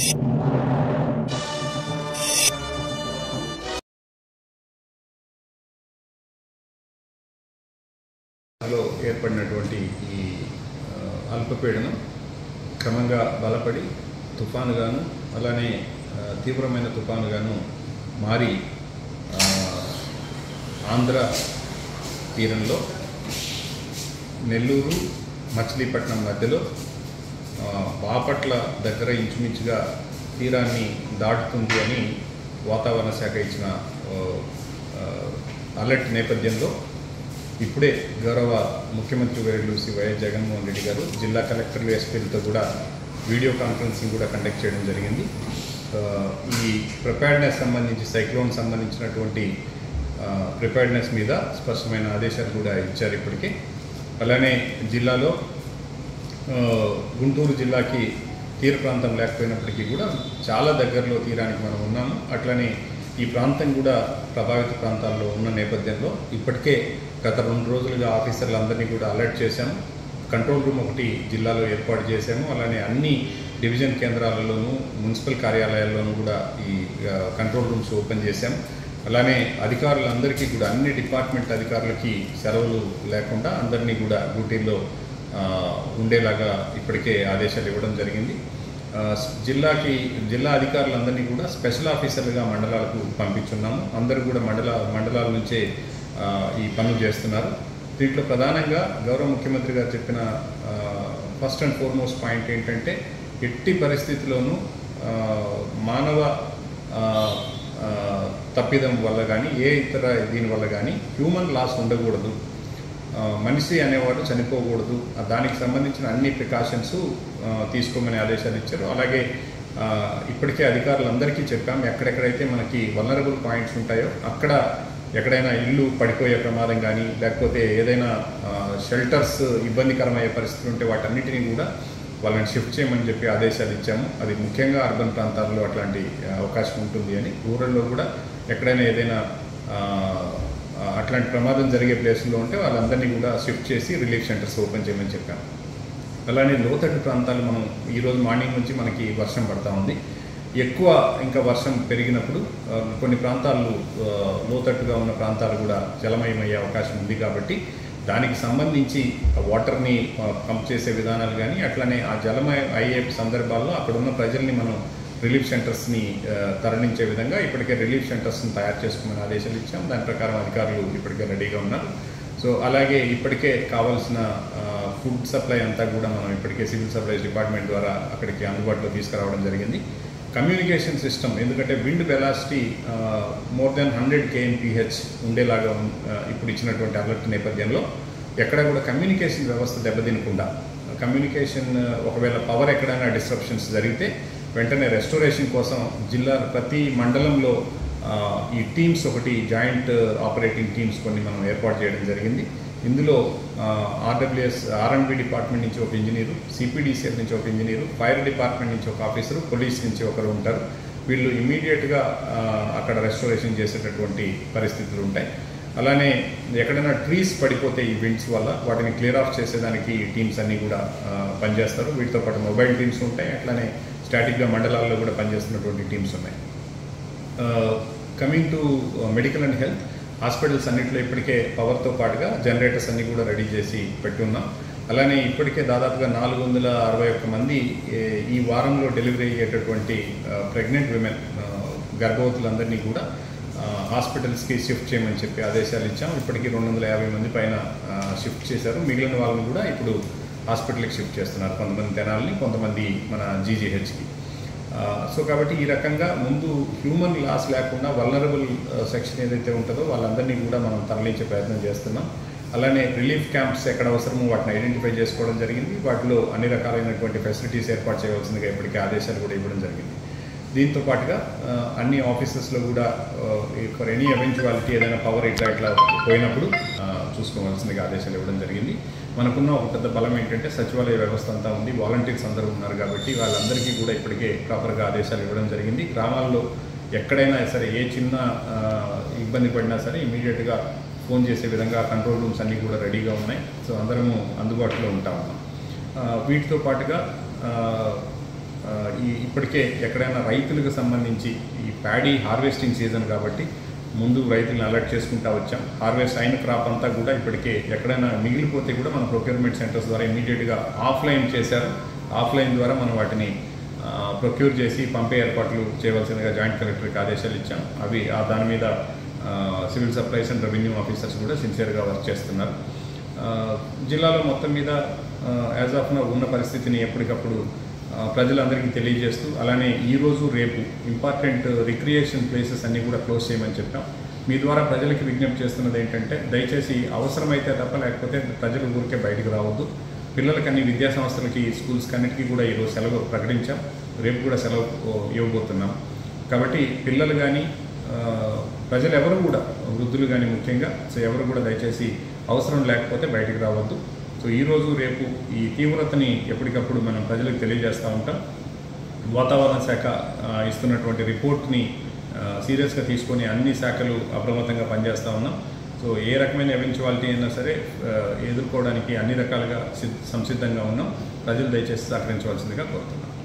లో ఏర్పడినటువంటి ఈ ఆ, అల్పపీడనం క్రమంగా బలపడి తుఫానుగాను అలానే ఆ, తీవ్రమైన తుఫానుగాను మారి ఆ, ఆంధ్ర తీరంలో నెల్లూరు మచిలీపట్నం మధ్యలో ఆ, బాపట్ల దగ్గర ఇంచుమించుగా తీరాన్ని దాటుతుంది అని వాతావరణ శాఖ ఇచ్చిన ఆ, ఆ, అలర్ట్ నేపథ్యంలో ఇప్పుడే గౌరవ ముఖ్యమంత్రి వర్యులు శ్రీ వైఎస్ జగన్మోహన్ రెడ్డి గారు జిల్లా కలెక్టర్లు ఎస్పీలతో కూడా వీడియో కాన్ఫరెన్సింగ్ కూడా కండక్ట్ చేయడం జరిగింది ఆ, ఈ ప్రిపేర్డ్నెస్ సంబంధించి సైక్లోన్ సంబంధించినటువంటి ప్రిపేర్డ్నెస్ మీద స్పష్టమైన ఆదేశాలు కూడా ఇచ్చారు ఇప్పటికే అలానే జిల్లాలో ఆ, గుంటూరు జిల్లాకి తీర ప్రాంతం లేకపోయినప్పటికీ కూడా చాలా దగ్గరలో తీరానికి మనం ఉన్నాము అట్లనే ఈ ప్రాంతం కూడా ప్రభావిత ప్రాంతాల్లో ఉన్న నేపథ్యంలో ఇప్పటికే గత రెండు రోజులుగా ఆఫీసర్లందరినీ కూడా అలర్ట్ చేశాము కంట్రోల్ రూమ్ ఒకటి జిల్లాలో ఏర్పాటు చేశాము అలానే అన్ని డివిజన్ కేంద్రాలలోనూ మున్సిపల్ కార్యాలయాల్లోనూ కూడా ఈ ఆ, కంట్రోల్ రూమ్స్ ఓపెన్ చేశాం అలానే అధికారులందరికీ కూడా అన్ని డిపార్ట్మెంట్ అధికారులకి సెలవులు లేకుండా అందరినీ కూడా డ్యూటీల్లో ఆ, ఉండేలాగా ఇప్పటికే ఆదేశాలు ఇవ్వడం జరిగింది ఆ, స్- జిల్లాకి జిల్లా అధికారులందరినీ కూడా స్పెషల్ ఆఫీసర్లుగా మండలాలకు పంపించున్నాము అందరూ కూడా మండల మండలాల నుంచే ఆ, ఈ పనులు చేస్తున్నారు దీంట్లో ప్రధానంగా గౌరవ ముఖ్యమంత్రి గారు చెప్పిన ఫస్ట్ అండ్ ఫార్మోస్ట్ పాయింట్ ఏంటంటే ఎట్టి పరిస్థితిలోనూ ఆ, మానవ ఆ, ఆ, తప్పిదం వల్ల కానీ ఏ ఇతర దీని వల్ల కానీ హ్యూమన్ లాస్ ఉండకూడదు ఆ, మనిషి అనేవాడు చనిపోకూడదు ఆ, దానికి సంబంధించిన అన్ని ప్రికాషన్స్ తీసుకోమని ఆదేశాలు ఇచ్చారు అలాగే ఆ, ఇప్పటికే అధికారులందరికీ చెప్పాం ఎక్కడెక్కడైతే మనకి వలనరబుల్ పాయింట్స్ ఉంటాయో అక్కడ ఎక్కడైనా ఇల్లు పడిపోయే ప్రమాదం కానీ లేకపోతే ఏదైనా షెల్టర్స్ ఇబ్బందికరమయ్యే పరిస్థితులు ఉంటే వాటన్నిటిని కూడా వాళ్ళని షిఫ్ట్ చేయమని చెప్పి ఆదేశాలు ఇచ్చాము అది ముఖ్యంగా అర్బన్ ప్రాంతాల్లో అట్లాంటి ఆ, అవకాశం ఉంటుంది అని రూరల్లో కూడా ఎక్కడైనా ఏదైనా ఆ, ఆ, అట్లాంటి ప్రమాదం జరిగే ప్లేసుల్లో ఉంటే వాళ్ళందరినీ కూడా షిఫ్ట్ చేసి రిలీఫ్ సెంటర్స్ ఓపెన్ చేయమని చెప్పాము అలానే లోతట్టు ప్రాంతాలు మనం ఈరోజు మార్నింగ్ నుంచి మనకి వర్షం పడతా ఉంది ఎక్కువ ఇంకా వర్షం పెరిగినప్పుడు ఆ, కొన్ని ప్రాంతాలు ఆ, లోతట్టుగా ఉన్న ప్రాంతాలు కూడా జలమయమయ్యే అవకాశం ఉంది కాబట్టి దానికి సంబంధించి ఆ వాటర్ని ఆ, పంప్ చేసే విధానాలు కానీ అట్లనే ఆ జలమయ అయ్యే సందర్భాల్లో అక్కడ ఉన్న ప్రజల్ని మనం రిలీఫ్ సెంటర్స్ని ఆ, తరలించే విధంగా ఇప్పటికే రిలీఫ్ సెంటర్స్ని తయారు చేసుకోమని ఆదేశాలు ఇచ్చాం దాని ప్రకారం అధికారులు ఇప్పటికే రెడీగా ఉన్నారు సో అలాగే ఇప్పటికే కావాల్సిన ఆ, ఫుడ్ సప్లై అంతా కూడా మనం ఇప్పటికే సివిల్ సప్లైస్ డిపార్ట్మెంట్ ద్వారా అక్కడికి అందుబాటులో తీసుకురావడం జరిగింది కమ్యూనికేషన్ సిస్టమ్ ఎందుకంటే wind velocity more than hundred KMPH ఉండేలాగా ఉన్- ఆ, ఇప్పుడు ఇచ్చినటువంటి అలర్ట్ నేపథ్యంలో ఎక్కడ కూడా కమ్యూనికేషన్ వ్యవస్థ దెబ్బతినకుండా కమ్యూనికేషన్ ఆ, ఒకవేళ పవర్ ఎక్కడైనా డిస్ట్రప్షన్స్ జరిగితే వెంటనే రెస్టోరేషన్ కోసం జిల్లా ప్రతి మండలంలో ఆ, ఈ టీమ్స్ ఒకటి జాయింట్ ఆపరేటింగ్ టీమ్స్ కొన్ని మనం ఏర్పాటు చేయడం జరిగింది ఇందులో ఆర్డబ్ల్యూఎస్ ఆర్ఎండ్బి డిపార్ట్మెంట్ నుంచి ఒక ఇంజనీరు సిపిడిసిఎల్ నుంచి ఒక ఇంజనీరు ఫైర్ డిపార్ట్మెంట్ నుంచి ఒక ఆఫీసరు పోలీస్ నుంచి ఒకరు ఉంటారు వీళ్ళు ఇమీడియట్గా అక్కడ రెస్టోరేషన్ చేసేటటువంటి పరిస్థితులు ఉంటాయి అలానే ఎక్కడైనా ట్రీస్ పడిపోతే ఈ విండ్స్ వల్ల వాటిని క్లియర్ ఆఫ్ చేసేదానికి ఈ టీమ్స్ అన్నీ కూడా ఆ, పనిచేస్తారు వీటితో పాటు మొబైల్ టీమ్స్ ఉంటాయి అట్లానే స్టాటిక్గా మండలాల్లో కూడా పనిచేస్తున్నటువంటి టీమ్స్ ఉన్నాయి coming to medical and health hospitals అన్నింటిలో ఇప్పటికే పవర్తో పాటుగా జనరేటర్స్ అన్ని కూడా రెడీ చేసి పెట్టున్నాం అలానే ఇప్పటికే దాదాపుగా నాలుగు వందల అరవై ఒక్క మంది ఏ- ఈ వారంలో డెలివరీ అయ్యేటటువంటి ప్రెగ్నెంట్ విమెన్ గర్భవతులందరినీ కూడా ఆ, హాస్పిటల్స్కి షిఫ్ట్ చేయమని చెప్పి ఆదేశాలు ఇచ్చాం ఇప్పటికీ రెండు వందల యాభై మంది పైన ఆ, షిఫ్ట్ చేశారు మిగిలిన వాళ్ళని కూడా ఇప్పుడు హాస్పిటల్కి షిఫ్ట్ చేస్తున్నారు కొంతమంది తెనాలని కొంతమంది మన జీజీహెచ్కి ఆ, సో కాబట్టి ఈ రకంగా ముందు హ్యూమన్ లాస్ లేకుండా వల్నరబుల్ సెక్షన్ ఏదైతే ఉంటుందో వాళ్ళందరినీ కూడా మనం తరలించే ప్రయత్నం చేస్తున్నాం అలానే రిలీఫ్ క్యాంప్స్ ఎక్కడ అవసరమో వాటిని ఐడెంటిఫై చేసుకోవడం జరిగింది వాటిలో అన్ని రకాలైనటువంటి ఫెసిలిటీస్ ఏర్పాటు చేయవలసిందిగా ఇప్పటికే ఆదేశాలు కూడా ఇవ్వడం జరిగింది దీంతో పాటుగా ఆ, అన్ని ఆఫీసెస్లో కూడా ఫర్ ఎనీ ఎవెన్చువాలిటీ ఏదైనా పవర్ ఇట్లా ఇట్లా పోయినప్పుడు ఆ, చూసుకోవాల్సిందిగా ఆదేశాలు ఇవ్వడం జరిగింది మనకున్న ఒక పెద్ద బలం ఏంటంటే సచివాలయ వ్యవస్థ అంతా ఉంది వాలంటీర్స్ అందరూ ఉన్నారు కాబట్టి వాళ్ళందరికీ కూడా ఇప్పటికే ప్రాపర్గా ఆదేశాలు ఇవ్వడం జరిగింది గ్రామాల్లో ఎక్కడైనా సరే ఏ చిన్న ఆ, ఇబ్బంది పడినా సరే ఇమీడియట్గా ఫోన్ చేసే విధంగా కంట్రోల్ రూమ్స్ అన్నీ కూడా రెడీగా ఉన్నాయి సో అందరము అందుబాటులో ఉంటాం ఉన్నాం ఆ, వీటితో పాటుగా ఆ, ఆ, ఈ ఇప్పటికే ఎక్కడైనా రైతులకు సంబంధించి ఈ ప్యాడీ హార్వెస్టింగ్ సీజన్ కాబట్టి ముందు రైతులను అలర్ట్ చేసుకుంటా వచ్చాం హార్వెస్ట్ అయిన క్రాప్ అంతా కూడా ఇప్పటికే ఎక్కడైనా మిగిలిపోతే కూడా మన ప్రొక్యూర్మెంట్ సెంటర్స్ ద్వారా ఇమీడియట్గా ఆఫ్లైన్ చేశారు ఆఫ్లైన్ ద్వారా మనం వాటిని ప్రొక్యూర్ చేసి పంపే ఏర్పాట్లు చేయవలసిందిగా జాయింట్ కలెక్టర్కి ఆదేశాలు ఇచ్చాం అవి ఆ దాని మీద ఆ, civil supplies and revenue officers కూడా సిన్సియర్గా వర్క్ చేస్తున్నారు ఆ, జిల్లాలో మొత్తం మీద యాజ్ ఆఫ్ నా ఉన్న పరిస్థితిని ఎప్పటికప్పుడు ఆ, ప్రజలందరికీ తెలియజేస్తూ అలానే ఈరోజు రేపు ఇంపార్టెంట్ రిక్రియేషన్ ప్లేసెస్ అన్నీ కూడా క్లోజ్ చేయమని చెప్పాం మీ ద్వారా ప్రజలకి విజ్ఞప్తి చేస్తున్నది ఏంటంటే దయచేసి అవసరమైతే తప్ప లేకపోతే ప్రజలు ఊరికే బయటకు రావద్దు పిల్లలకన్ని విద్యా సంస్థలకి స్కూల్స్ అన్నిటికీ కూడా ఈరోజు సెలవు ప్రకటించాం రేపు కూడా సెలవు ఓ, ఇవ్వబోతున్నాం కాబట్టి పిల్లలు కానీ ప్రజలు ఎవరు కూడా వృద్ధులు కానీ ముఖ్యంగా సో ఎవరు కూడా దయచేసి అవసరం లేకపోతే బయటికి రావద్దు సో ఈరోజు రేపు ఈ తీవ్రతని ఎప్పటికప్పుడు మనం ప్రజలకు తెలియజేస్తూ ఉంటాం వాతావరణ శాఖ ఆ, ఇస్తున్నటువంటి రిపోర్ట్ని సీరియస్గా తీసుకొని అన్ని శాఖలు అప్రమత్తంగా పనిచేస్తూ ఉన్నాం సో ఏ రకమైన ఎవెన్చువాలిటీ అయినా సరే ఆ, ఎదుర్కోవడానికి అన్ని రకాలుగా సిద్ధ- సంసిద్ధంగా ఉన్నాం ప్రజలు దయచేసి సహకరించవలసిందిగా కోరుతున్నాం